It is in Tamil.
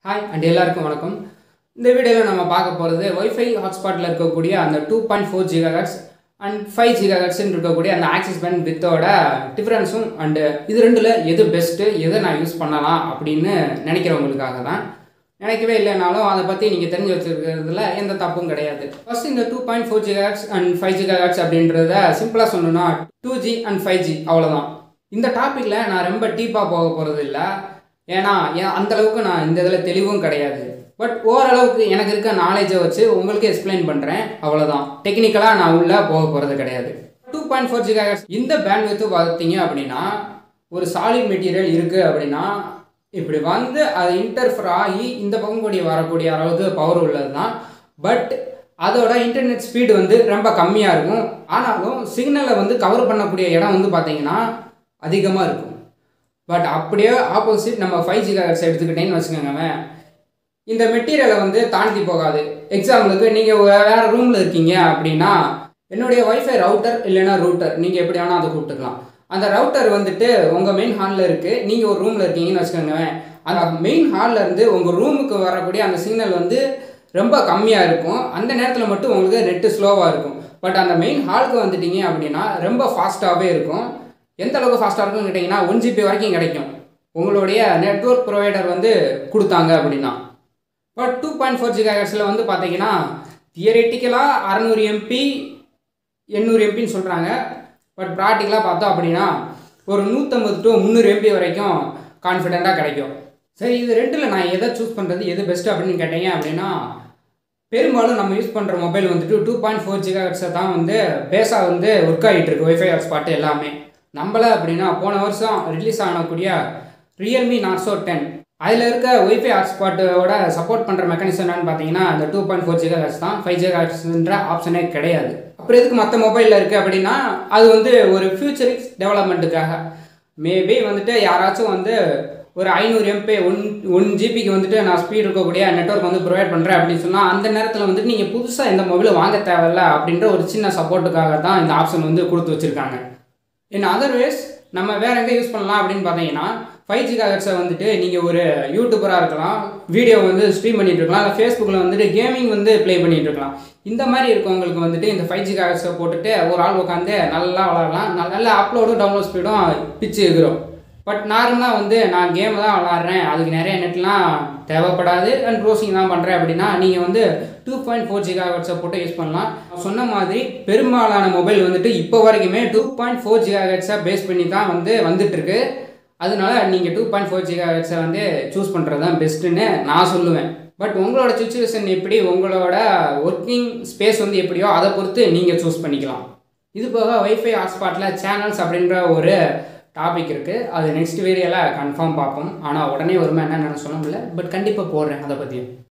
ஹாய் அண்ட் எல்லாருக்கும் வணக்கம் இந்த வீடியோவில் நம்ம பார்க்க போகிறது ஒய்ஃபை ஹாட்ஸ்பாட்டில் இருக்கக்கூடிய அந்த two point four gigahertz and five ஜிகாஹெட்ஸ்னு இருக்கக்கூடிய அந்த ஆக்சிஸ் பேண்ட் வித்தோட டிஃப்ரென்ஸும் அண்டு இது ரெண்டில் எது பெஸ்ட்டு எதை நான் யூஸ் பண்ணலாம் அப்படின்னு நினைக்கிறவங்களுக்காக தான் நினைக்கவே இல்லைனாலும் அதை பற்றி நீங்கள் தெரிஞ்சு வச்சுருக்கிறதுல எந்த தப்பும் கிடையாது ஃபர்ஸ்ட் இந்த two point four gigahertz and five gigahertz அப்படின்றத சிம்பிளாக சொல்லணும்னா two G and five G அவ்வளோதான் இந்த டாப்பிக்கில் நான் ரொம்ப டீப்பாக போக போகிறது இல்லை ஏன்னா ஏன் அந்த அளவுக்கு நான் இந்த இதில் தெளிவும் கிடையாது பட் ஓரளவுக்கு எனக்கு இருக்க நாலேஜை வச்சு உங்களுக்கு எக்ஸ்பிளைன் பண்ணுறேன் அவ்வளோதான் டெக்னிக்கலாக நான் உள்ளே போக போகிறது கிடையாது டூ பாயிண்ட் ஃபோர் ஜிகாஹெட்ஸ் இந்த பேண்ட்வித்து பார்த்தீங்க அப்படின்னா ஒரு சாலிட் மெட்டீரியல் இருக்குது அப்படின்னா இப்படி வந்து அது இன்டர்ஃபர் ஆகி இந்த பக்கம் கூடிய வரக்கூடிய அளவுக்கு பவர் உள்ளது தான் பட் அதோட இன்டர்நெட் ஸ்பீடு வந்து ரொம்ப கம்மியாக இருக்கும் ஆனாலும் சிக்னலை வந்து கவர் பண்ணக்கூடிய இடம் வந்து பார்த்தீங்கன்னா அதிகமாக இருக்கும் பட் அப்படியே ஆப்போசிட் நம்ம ஃபைவ் ஜி கார்ட்ஸ் எடுத்துக்கிட்டேன்னு வச்சுக்கோங்க இந்த மெட்டீரியலை வந்து தாண்டி போகாது எக்ஸாம்பிளுக்கு நீங்கள் வேறு ரூமில் இருக்கீங்க அப்படின்னா என்னுடைய ஒய்ஃபை ரவுட்டர் இல்லைன்னா ரூட்டர் நீங்கள் எப்படி வேணால் அதை கூப்பிட்டுக்கலாம் அந்த ரவுட்டர் வந்துட்டு உங்கள் மெயின் ஹாலில் இருக்குது நீங்கள் ஒரு ரூமில் இருக்கீங்கன்னு வச்சுக்கோங்க அந்த மெயின் ஹாலில் இருந்து உங்கள் ரூமுக்கு வரக்கூடிய அந்த சிக்னல் வந்து ரொம்ப கம்மியாக இருக்கும் அந்த நேரத்தில் மட்டும் உங்களுக்கு நெட்டு ஸ்லோவாக இருக்கும் பட் அந்த மெயின் ஹாலுக்கு வந்துட்டீங்க அப்படின்னா ரொம்ப ஃபாஸ்ட்டாகவே இருக்கும் எந்த அளவுக்கு ஃபாஸ்ட்டாக இருக்கும்னு கேட்டிங்கன்னா ஒன் ஜிபி வரைக்கும் கிடைக்கும் உங்களுடைய நெட்ஒர்க் ப்ரொவைடர் வந்து கொடுத்தாங்க அப்படின்னா பட் டூ பாயிண்ட் ஃபோர் ஜிகாஹெட்ஸில் வந்து பார்த்தீங்கன்னா தியரெட்டிக்கலாக அறநூறு எம்பி எண்ணூறு எம்பின்னு சொல்கிறாங்க பட் ப்ராக்டிக்கலாக பார்த்தோம் அப்படின்னா ஒரு நூற்றம்பது டு முந்நூறு எம்பி வரைக்கும் கான்ஃபிடெண்ட்டாக கிடைக்கும் சரி இது ரெண்டில் நான் எதை சூஸ் பண்ணுறது எது பெஸ்ட்டு அப்படின்னு கேட்டீங்க அப்படின்னா பெரும்பாலும் நம்ம யூஸ் பண்ணுற மொபைல் வந்துட்டு டூ பாயிண்ட் ஃபோர் ஜிகாஹெட்ஸை தான் வந்து பேஸாக வந்து ஒர்க் ஆகிட்டு இருக்கு ஒய்ஃபை ஹாட்ஸ்பாட்டு எல்லாமே நம்மள அப்படின்னா போன வருஷம் ரிலீஸ் ஆகக்கூடிய ரியல்மி நார்சோ டென் அதில் இருக்க ஒய்ஃபை ஹாட்ஸ்பாட்டோட சப்போர்ட் பண்ணுற மெக்கானிசம் என்னன்னு பார்த்தீங்கன்னா அந்த two point four gigahertz தான் ஃபைவ் ஜிகா ஹெட்ஸ்ன்ற ஆப்ஷனே கிடையாது அப்புறம் எதுக்கு மற்ற மொபைலில் இருக்குது அப்படின்னா அது வந்து ஒரு ஃபியூச்சரிக்ஸ் டெவலப்மெண்ட்டுக்காக மேபி வந்துட்டு யாராச்சும் வந்து ஒரு ஐநூறு எம்பி ஒன் ஒன் ஜிபிக்கு வந்துட்டு நான் ஸ்பீட் இருக்கக்கூடிய நெட்ஒர்க் வந்து ப்ரொவைட் பண்ணுறேன் அப்படின்னு சொன்னால் அந்த நேரத்தில் வந்துட்டு நீங்கள் புதுசாக இந்த மொபைலை வாங்க தேவையில்ல அப்படின்ற ஒரு சின்ன சப்போர்ட்டுக்காக தான் இந்த ஆப்ஷன் வந்து கொடுத்து வச்சுருக்காங்க இன் அதர்வேஸ் நம்ம வேறு எங்கே யூஸ் பண்ணலாம் அப்படின்னு பார்த்தீங்கன்னா ஃபைவ் ஜி காகட்ஸை வந்துட்டு நீங்கள் ஒரு யூடியூபராக இருக்கலாம் வீடியோ வந்து ஸ்ட்ரீம் பண்ணிட்டு இருக்கலாம் இல்லை ஃபேஸ்புக்கில் வந்துட்டு கேமிங் வந்து ப்ளே பண்ணிட்டு இருக்கலாம் இந்த மாதிரி இருக்கவங்களுக்கு வந்துட்டு இந்த ஃபைவ் ஜி காகட்ஸை போட்டுட்டு ஒரு ஆள் உட்காந்து நல்லா விளாட்லாம் நல்ல அப்லோடும் டவுன்லோட் ஸ்பீடும் பிச்சு எகிறோம் பட் நார்மலாக வந்து நான் கேம் தான் விளாட்றேன் அதுக்கு நிறைய நெட்லாம் தேவைப்படாது அண்ட் ப்ரோசிங் தான் பண்ணுறேன் அப்படின்னா நீங்கள் வந்து டூ பாயிண்ட் ஃபோர் ஜிகா ஹெட்ஸை போட்டு யூஸ் பண்ணலாம் சொன்ன மாதிரி பெரும்பாலான மொபைல் வந்துட்டு இப்போ வரைக்குமே டூ பாயிண்ட் ஃபோர் ஜிகா ஹெட்ஸை பேஸ் பண்ணி தான் வந்து வந்துட்டுருக்கு அதனால நீங்கள் டூ பாயிண்ட் ஃபோர் ஜிகா ஹெட்ஸை வந்து சூஸ் பண்ணுறது தான் பெஸ்ட்டுன்னு நான் சொல்லுவேன் பட் உங்களோட சுச்சுவேஷன் எப்படி உங்களோட ஒர்க்கிங் ஸ்பேஸ் வந்து எப்படியோ அதை பொறுத்து நீங்கள் சூஸ் பண்ணிக்கலாம் இது போக ஒய்ஃபை ஹாட்ஸ்பாட்டில் சேனல்ஸ் அப்படின்ற ஒரு டாபிக் இருக்குது அது நெக்ஸ்ட் வீடியோவில் கன்ஃபார்ம் பார்ப்போம் ஆனால் உடனே வருமா என்னென்னு சொல்ல முடியல பட் கண்டிப்பாக போடுறேன் அதை பற்றியும்